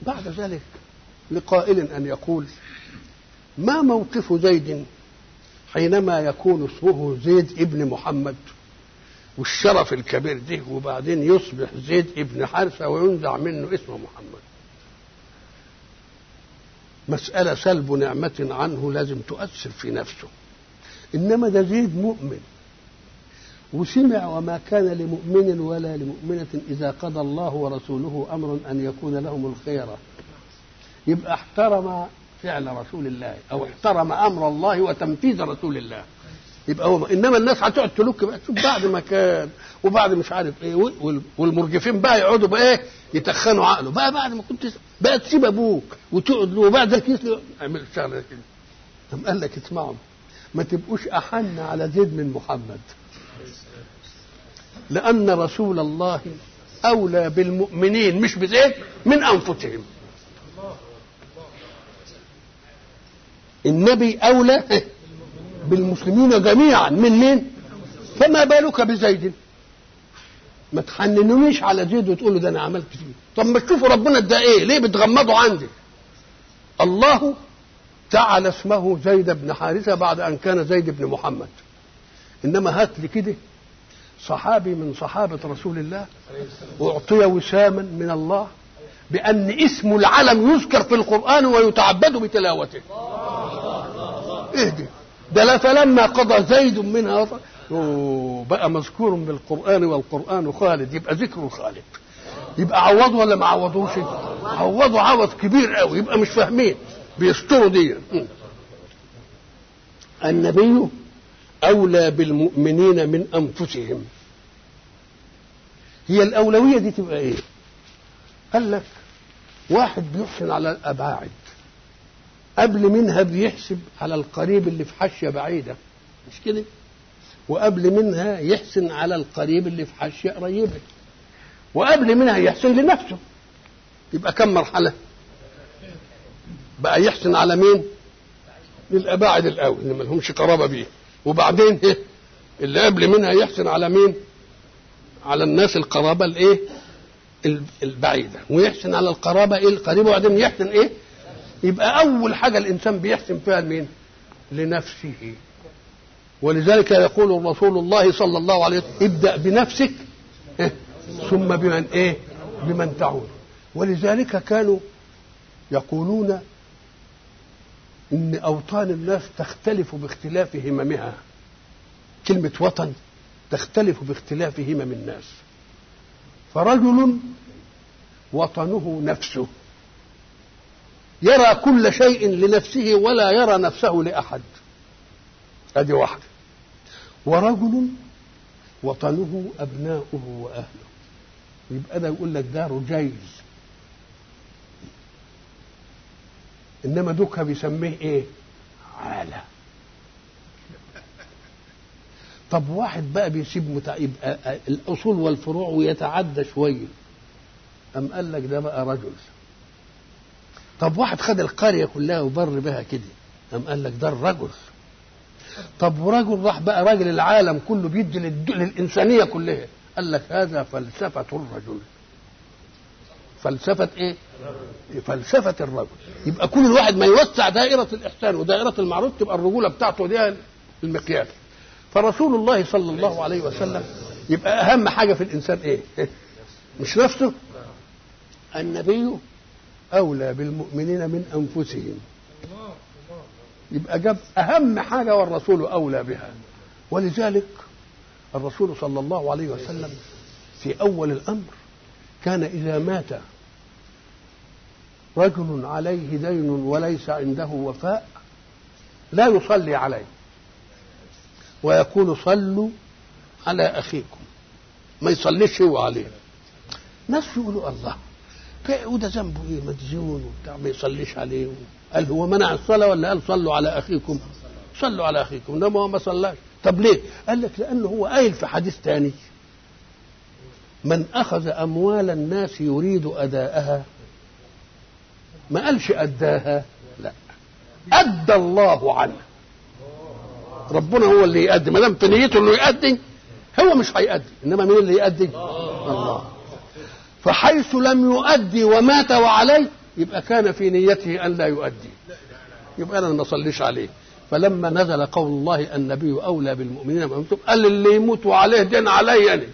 بعد ذلك لقائل أن يقول ما موقف زيد حينما يكون اسمه زيد ابن محمد والشرف الكبير ده وبعدين يصبح زيد ابن حارثة وينزع منه اسم محمد مسألة سلب نعمة عنه لازم تؤثر في نفسه إنما ده زيد مؤمن وسمع وما كان لمؤمن ولا لمؤمنة إذا قضى الله ورسوله أمرا أن يكون لهم الخيرة يبقى احترم فعل رسول الله أو احترم أمر الله وتنفيذ رسول الله يبقى هو انما الناس هتقعد تلوك بقى تشوف بعد ما كان وبعد مش عارف ايه والمرجفين بقى يقعدوا بقى ايه يتخنوا عقله بقى بعد ما كنت بقى تسيب ابوك وتقعد له وبعد ذلك اعمل الشغله كده قام قال لك اسمعوا ما تبقوش احن على زيد من محمد لان رسول الله اولى بالمؤمنين مش بزيد من انفسهم النبي اولى بالمسلمين جميعا من مين فما بالك بزيد ما تحننونيش على زيد وتقولوا ده انا عملت فيه طب ما تشوفوا ربنا ده ايه ليه بتغمضوا عندي الله جعل اسمه زيد بن حارثه بعد ان كان زيد بن محمد انما هات لي كده صحابي من صحابه رسول الله اعطي وساما من الله بان اسم العلم يذكر في القران ويتعبد بتلاوته اهدي ده لا فلما قضى زيد منها بقى مذكور بالقرآن والقرآن خالد يبقى ذكر خالد يبقى عوضوا ولا ما عوضوش عوضوا عوض كبير قوي يبقى مش فاهمين بيستروا دي النبي أولى بالمؤمنين من أنفسهم هي الأولوية دي تبقى إيه قال لك واحد بيحسن على الأباعد قبل منها بيحسب على القريب اللي في حاشيه بعيده مش كده وقبل منها يحسن على القريب اللي في حاشيه قريبه وقبل منها يحسن لنفسه يبقى كم مرحله بقى يحسن على مين للاباعد الاول اللي ما لهمش قرابه بيه وبعدين ايه اللي قبل منها يحسن على مين على الناس القرابه الايه البعيده ويحسن على القرابه ايه القريبه وبعدين يحسن ايه يبقى اول حاجه الانسان بيحسن فيها لمين لنفسه ولذلك يقول رسول الله صلى الله عليه وسلم ابدا بنفسك إيه؟ ثم بمن ايه بمن تعود ولذلك كانوا يقولون ان اوطان الناس تختلف باختلاف هممها كلمه وطن تختلف باختلاف همم الناس فرجل وطنه نفسه يرى كل شيء لنفسه ولا يرى نفسه لأحد هذه واحدة ورجل وطنه أبناؤه وأهله يبقى ده يقول لك ده رجيز إنما دوكها بيسميه إيه؟ عالة طب واحد بقى بيسيب متع... يبقى الأصول والفروع ويتعدى شوية أم قال لك ده بقى رجل طب واحد خد القرية كلها وبر بها كده قام قال لك ده الرجل طب ورجل راح بقى راجل العالم كله بيدي للإنسانية كلها قال لك هذا فلسفة الرجل فلسفة ايه فلسفة الرجل يبقى كل واحد ما يوسع دائرة الإحسان ودائرة المعروف تبقى الرجولة بتاعته دي المقياس فرسول الله صلى الله عليه وسلم يبقى أهم حاجة في الإنسان إيه مش نفسه النبي أولى بالمؤمنين من أنفسهم يبقى جاب أهم حاجة والرسول أولى بها ولذلك الرسول صلى الله عليه وسلم في أول الأمر كان إذا مات رجل عليه دين وليس عنده وفاء لا يصلي عليه ويقول صلوا على أخيكم ما يصليش هو عليه ناس يقولوا الله وده ذنبه ايه مديون وبتاع ما يصليش عليه قال هو منع الصلاه ولا قال صلوا على اخيكم صلوا على اخيكم انما هو ما صلاش طب ليه قال لك لانه هو قايل في حديث ثاني من اخذ اموال الناس يريد اداءها ما قالش اداها لا ادى الله عنه ربنا هو اللي يؤدي ما دام في نيته انه يؤدي هو مش هيؤدي انما مين اللي يؤدي الله فحيث لم يؤدي ومات وعليه يبقى كان في نيته ان لا يؤدي يبقى انا ما اصليش عليه فلما نزل قول الله النبي اولى بالمؤمنين من انفسهم قال اللي يموت وعليه دين علي انا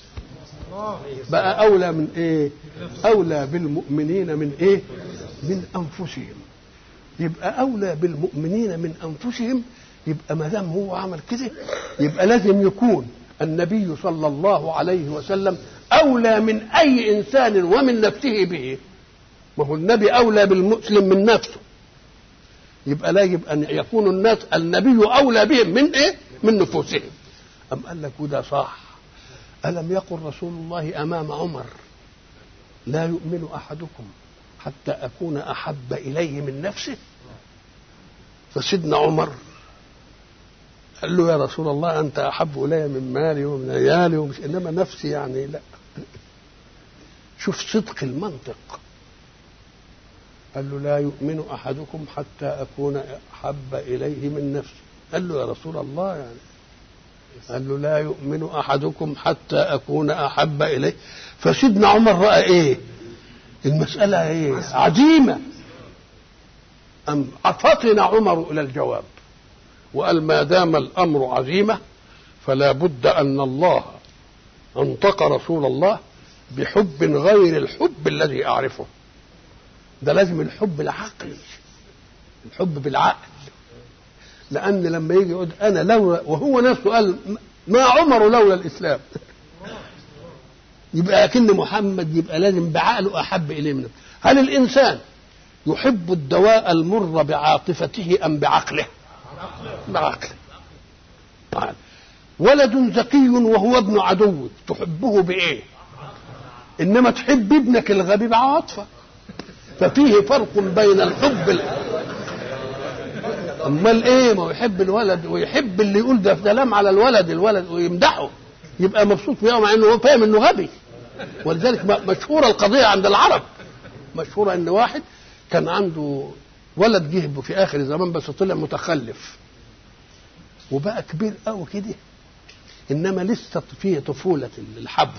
بقى اولى من ايه اولى بالمؤمنين من ايه من انفسهم يبقى اولى بالمؤمنين من انفسهم يبقى ما دام هو عمل كده يبقى لازم يكون النبي صلى الله عليه وسلم اولى من اي انسان ومن نفسه به ما هو النبي اولى بالمسلم من نفسه يبقى لا يجب ان يكون الناس النبي اولى بهم من ايه من نفوسهم ام قال لك وده صح الم يقل رسول الله امام عمر لا يؤمن احدكم حتى اكون احب اليه من نفسه فسيدنا عمر قال له يا رسول الله انت احب الي من مالي ومن عيالي ومش انما نفسي يعني لا شوف صدق المنطق قال له لا يؤمن احدكم حتى اكون احب اليه من نفسي قال له يا رسول الله يعني قال له لا يؤمن احدكم حتى اكون احب اليه فسيدنا عمر راى ايه المساله ايه عديمه ام فطن عمر الى الجواب وقال ما دام الامر عزيمه فلا بد ان الله انطق رسول الله بحب غير الحب الذي اعرفه ده لازم الحب العقلي الحب بالعقل لان لما يجي يقول انا لولا وهو نفسه قال ما عمر لولا الاسلام يبقى اكن محمد يبقى لازم بعقله احب اليه منه هل الانسان يحب الدواء المر بعاطفته ام بعقله بعقله طيب. ولد ذكي وهو ابن عدوك تحبه بايه انما تحب ابنك الغبي بعاطفه ففيه فرق بين الحب ال... امال ايه ما هو يحب الولد ويحب اللي يقول ده كلام على الولد الولد ويمدحه يبقى مبسوط فيها مع انه هو فاهم انه غبي ولذلك مشهوره القضيه عند العرب مشهوره ان واحد كان عنده ولد جه في اخر الزمان بس طلع متخلف وبقى كبير قوي كده انما لسه فيه طفوله الحب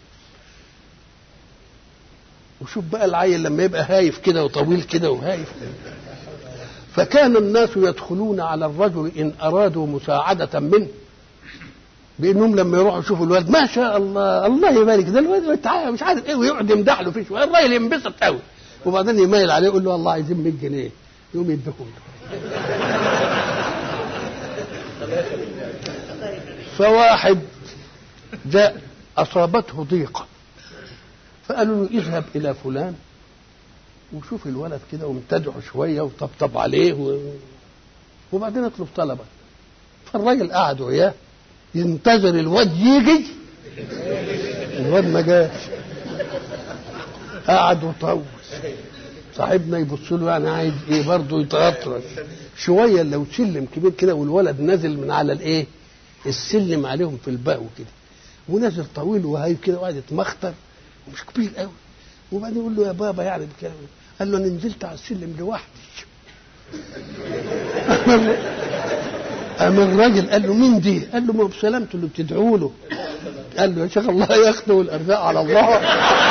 وشوف بقى العيل لما يبقى هايف كده وطويل كده وهايف فكان الناس يدخلون على الرجل ان ارادوا مساعده منه بانهم لما يروحوا يشوفوا الولد ما شاء الله الله يبارك ده الولد مش عارف ايه ويقعد يمدح له فيه شويه الراجل ينبسط قوي وبعدين يميل عليه يقول له والله عايزين 100 جنيه يقوم يديهم فواحد جاء اصابته ضيقه فقالوا له اذهب الى فلان وشوف الولد كده وامتدعه شويه وطبطب عليه و... وبعدين اطلب طلبك فالراجل قعد وياه ينتظر الواد يجي الواد ما جاش قعد وطول صاحبنا يبص له يعني عايز ايه برضه يتغطرس شويه لو سلم كبير كده والولد نازل من على الايه السلم عليهم في الباء كده ونازل طويل وهايب كده وقاعد يتمخطر ومش كبير قوي وبعدين يقول له يا بابا يعني بكلام قال له انا نزلت على السلم لوحدي قام الراجل قال له مين دي؟ قال له ما بسلامته اللي بتدعوا له قال له يا شيخ الله ياخده والارزاق على الله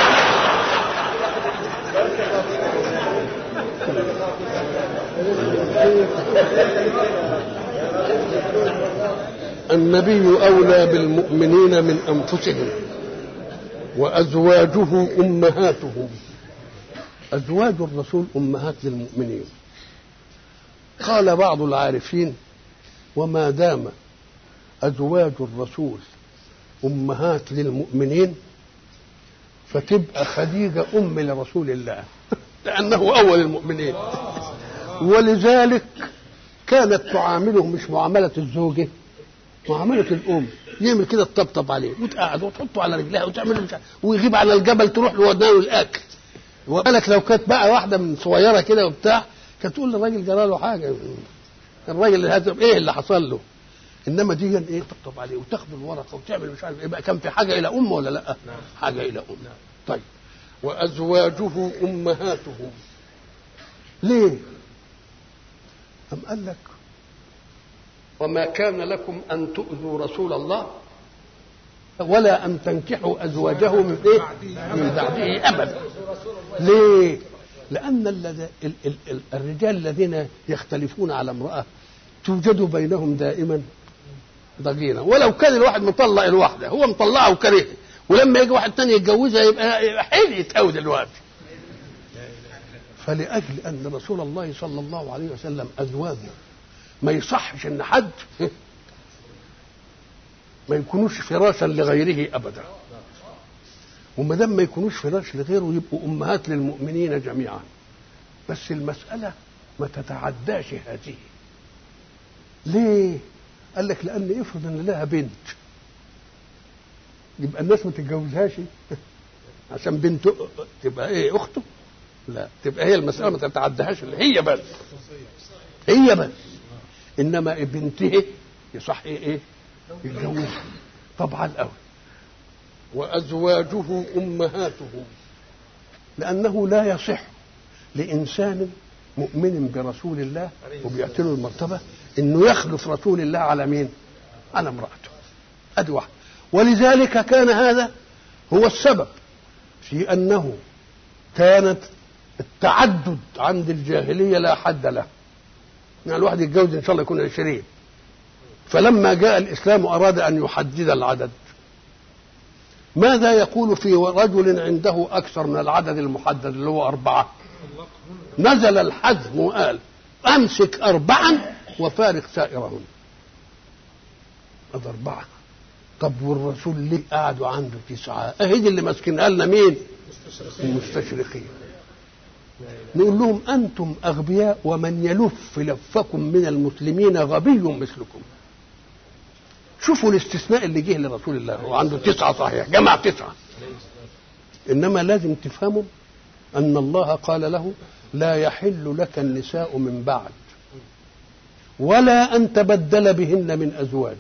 النبي اولى بالمؤمنين من انفسهم وازواجه امهاتهم ازواج الرسول امهات للمؤمنين قال بعض العارفين وما دام ازواج الرسول امهات للمؤمنين فتبقى خديجه ام لرسول الله لانه اول المؤمنين ولذلك كانت تعامله مش معامله الزوجه معامله الام يعمل كده تطبطب عليه وتقعد وتحطه على رجلها وتعمل مش ويغيب على الجبل تروح له ودناله الاكل وبالك لو كانت بقى واحده من صغيره كده وبتاع كانت تقول للراجل جرى له حاجه الراجل هذا ايه اللي حصل له انما دي ايه تطبطب عليه وتاخد الورقه وتعمل مش عارف يبقى كان في حاجه الى ام ولا لا؟ حاجه الى ام طيب وازواجه امهاتهم ليه؟ أم قال لك وما كان لكم أن تؤذوا رسول الله ولا أن تنكحوا أزواجه من إيه؟ من بعده أبدا ليه؟ لأن الذي- ال- ال- ال- الرجال الذين يختلفون على امرأة توجد بينهم دائما ضغينة ولو كان الواحد مطلق الواحدة هو مطلقها وكرهها ولما يجي واحد تاني يتجوزها يبقى يبقى حلقت قوي دلوقتي فلأجل أن رسول الله صلى الله عليه وسلم أزواجه ما يصحش أن حد ما يكونوش فراشا لغيره أبدا وما دام ما يكونوش فراش لغيره يبقوا أمهات للمؤمنين جميعا بس المسألة ما تتعداش هذه ليه؟ قال لك لأن افرض أن لها بنت يبقى الناس ما تتجوزهاش عشان بنته تبقى ايه اخته لا تبقى هي المسألة ما تتعداهاش اللي هي بس هي بس انما بنته يصح ايه ايه يتجوزها طبعا قوي وازواجه امهاته لانه لا يصح لانسان مؤمن برسول الله وبيعتله المرتبه انه يخلف رسول الله على مين؟ على امراته ادي واحد ولذلك كان هذا هو السبب في انه كانت التعدد عند الجاهليه لا حد له يعني الواحد يتجوز ان شاء الله يكون عشرين فلما جاء الاسلام اراد ان يحدد العدد ماذا يقول في رجل عنده اكثر من العدد المحدد اللي هو اربعه نزل الحزم وقال امسك اربعا وفارق سائرهن هذا اربعه طب والرسول ليه قعدوا عنده تسعه اهي دي اللي ماسكينها لنا مين المستشرقين نقول لهم انتم اغبياء ومن يلف لفكم من المسلمين غبي مثلكم شوفوا الاستثناء اللي جه لرسول الله هو عنده تسعه صحيح جمع تسعه انما لازم تفهموا ان الله قال له لا يحل لك النساء من بعد ولا ان تبدل بهن من ازواج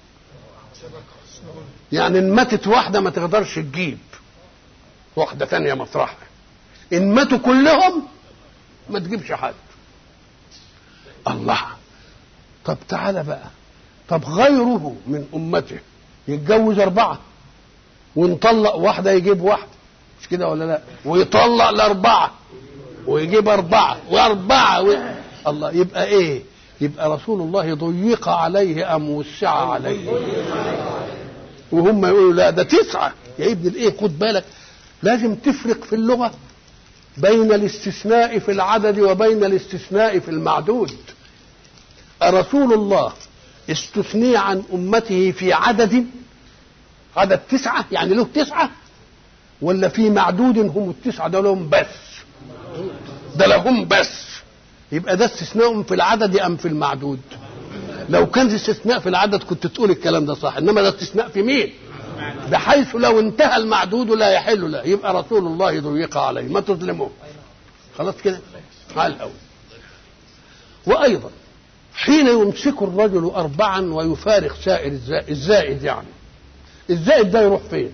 يعني ان ماتت واحده ما تقدرش تجيب واحده ثانيه مطرحها ان ماتوا كلهم ما تجيبش حد الله طب تعالى بقى طب غيره من امته يتجوز اربعه ونطلق واحده يجيب واحده مش كده ولا لا ويطلق الاربعه ويجيب اربعه واربعه و... الله يبقى ايه يبقى رسول الله ضيق عليه ام وسع عليه وهم يقولوا لا ده تسعه يا ابن الايه خد بالك لازم تفرق في اللغه بين الاستثناء في العدد وبين الاستثناء في المعدود رسول الله استثني عن امته في عدد عدد تسعه يعني له تسعه ولا في معدود هم التسعه ده لهم بس ده لهم بس يبقى ده استثناء في العدد ام في المعدود لو كان استثناء في العدد كنت تقول الكلام ده صح انما ده استثناء في مين بحيث لو انتهى المعدود لا يحل له يبقى رسول الله ضيق عليه ما تظلموه خلاص كده على الاول وايضا حين يمسك الرجل اربعا ويفارق سائر الزائد, الزائد يعني الزائد ده يروح فين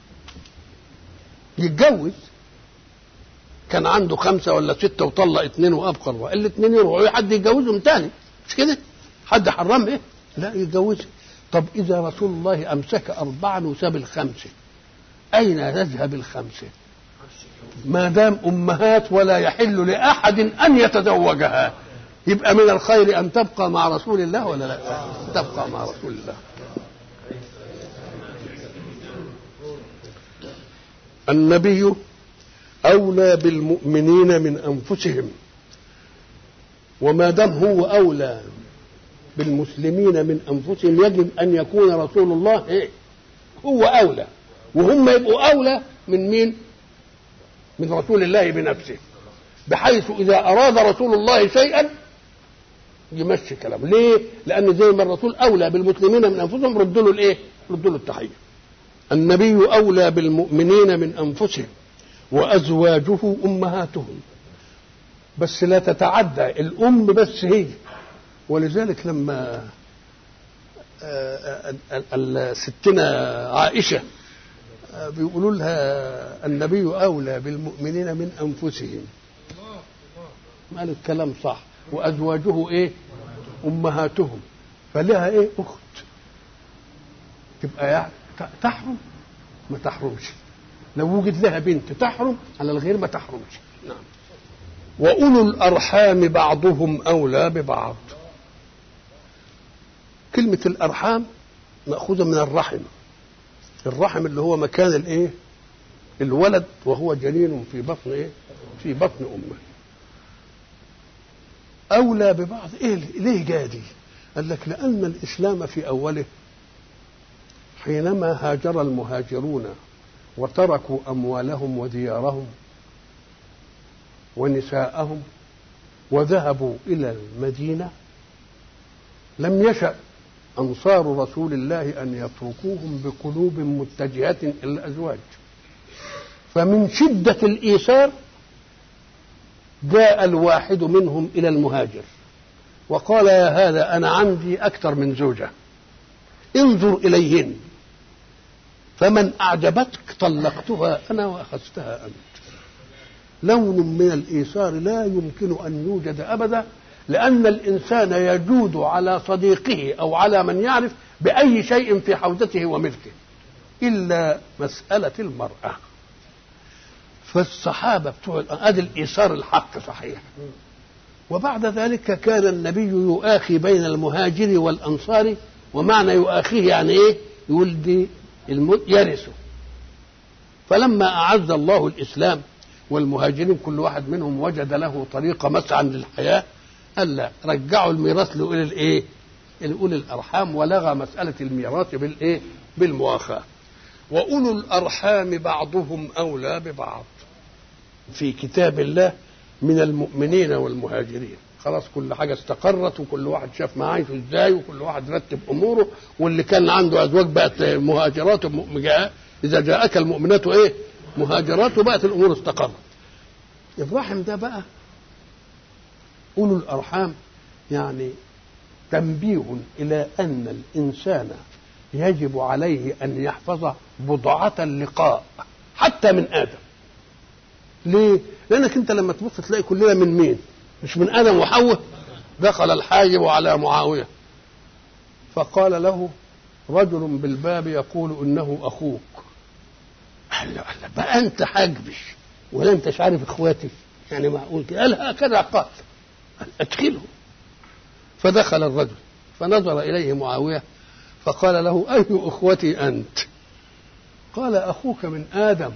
يتجوز كان عنده خمسة ولا ستة وطلق اثنين وأبقى أربعة الاثنين يروحوا حد يتجوزهم تاني مش كده؟ حد حرام إيه؟ لا يتجوزها طب إذا رسول الله أمسك أربعا وساب الخمسة أين تذهب الخمسة؟ ما دام أمهات ولا يحل لأحد أن يتزوجها يبقى من الخير أن تبقى مع رسول الله ولا لا؟ تبقى مع رسول الله النبي أولى بالمؤمنين من أنفسهم وما دام هو أولى بالمسلمين من أنفسهم يجب أن يكون رسول الله إيه؟ هو أولى وهم يبقوا أولى من مين؟ من رسول الله بنفسه بحيث إذا أراد رسول الله شيئا يمشي كلامه ليه؟ لأن زي ما الرسول أولى بالمسلمين من أنفسهم ردوا له الإيه؟ ردوا له التحية النبي أولى بالمؤمنين من أنفسهم وأزواجه أمهاتهم بس لا تتعدى الأم بس هي ولذلك لما ستنا عائشة بيقولوا لها النبي أولى بالمؤمنين من أنفسهم قال الكلام صح وأزواجه إيه أمهاتهم فلها إيه أخت تبقى يعني تحرم ما تحرمش لو وجد لها بنت تحرم على الغير ما تحرمش نعم وأولو الأرحام بعضهم أولى ببعض كلمة الأرحام مأخوذة من الرحم الرحم اللي هو مكان الإيه الولد وهو جنين في بطن إيه في بطن أمه أولى ببعض إيه ليه جاء دي قال لك لأن الإسلام في أوله حينما هاجر المهاجرون وتركوا أموالهم وديارهم ونساءهم وذهبوا إلى المدينة لم يشأ أنصار رسول الله أن يتركوهم بقلوب متجهة إلى الأزواج فمن شدة الإيثار جاء الواحد منهم إلى المهاجر وقال يا هذا أنا عندي أكثر من زوجة انظر إليهن فمن أعجبتك طلقتها أنا وأخذتها أنت لون من الإيثار لا يمكن أن يوجد أبدا لأن الإنسان يجود على صديقه أو على من يعرف بأي شيء في حوزته وملكه إلا مسألة المرأة فالصحابة بتوع ادي الإيثار الحق صحيح وبعد ذلك كان النبي يؤاخي بين المهاجر والأنصار ومعنى يؤاخيه يعني إيه يقول دي يرثه فلما أعز الله الإسلام والمهاجرين كل واحد منهم وجد له طريقة مسعى للحياة قال لا رجعوا الميراث لأولي الإيه؟ لأولي الأرحام ولغى مسألة الميراث بالإيه؟ بالمؤاخاة وأولو الأرحام بعضهم أولى ببعض في كتاب الله من المؤمنين والمهاجرين خلاص كل حاجة استقرت وكل واحد شاف معايشه ازاي وكل واحد رتب أموره واللي كان عنده أزواج بقت مهاجرات إذا جاءك المؤمنات إيه مهاجرات وبقت الأمور استقرت الرحم ده بقى أولو الأرحام يعني تنبيه إلى أن الإنسان يجب عليه أن يحفظ بضعة اللقاء حتى من آدم ليه؟ لأنك أنت لما تبص تلاقي كلنا من مين؟ مش من آدم وحواء دخل الحاجب على معاوية فقال له رجل بالباب يقول إنه أخوك قال له بقى أنت حاجبش ولا أنتش عارف إخواتي يعني معقول كده قال هكذا قال أدخله فدخل الرجل فنظر إليه معاوية فقال له أي أخوتي أنت قال أخوك من آدم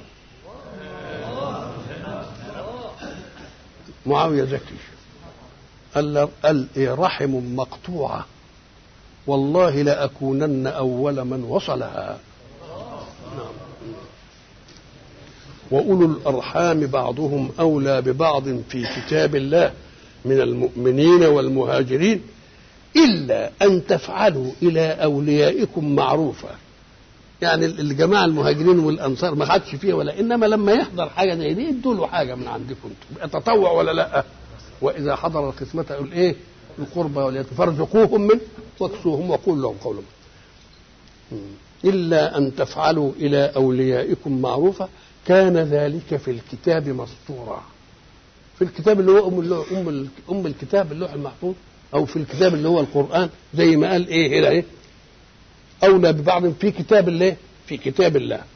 معاوية ذكي قال قال إيه رحم مقطوعة والله لأكونن أول من وصلها نعم. وأولو الأرحام بعضهم أولى ببعض في كتاب الله من المؤمنين والمهاجرين إلا أن تفعلوا إلى أوليائكم معروفا يعني الجماعة المهاجرين والأنصار ما خدش فيها ولا إنما لما يحضر حاجة زي دي ادوا له حاجة من عندكم انتم تطوع ولا لا وإذا حضر القسمة يقول إيه القربى واليتامى فارزقوهم منه واكسوهم وقولوا لهم قولا إلا أن تفعلوا إلى أوليائكم معروفا كان ذلك في الكتاب مسطورا في الكتاب اللي هو أم أم أم الكتاب اللوح المحفوظ أو في الكتاب اللي هو القرآن زي ما قال إيه هنا إيه أولى ببعض في كتاب الله في كتاب الله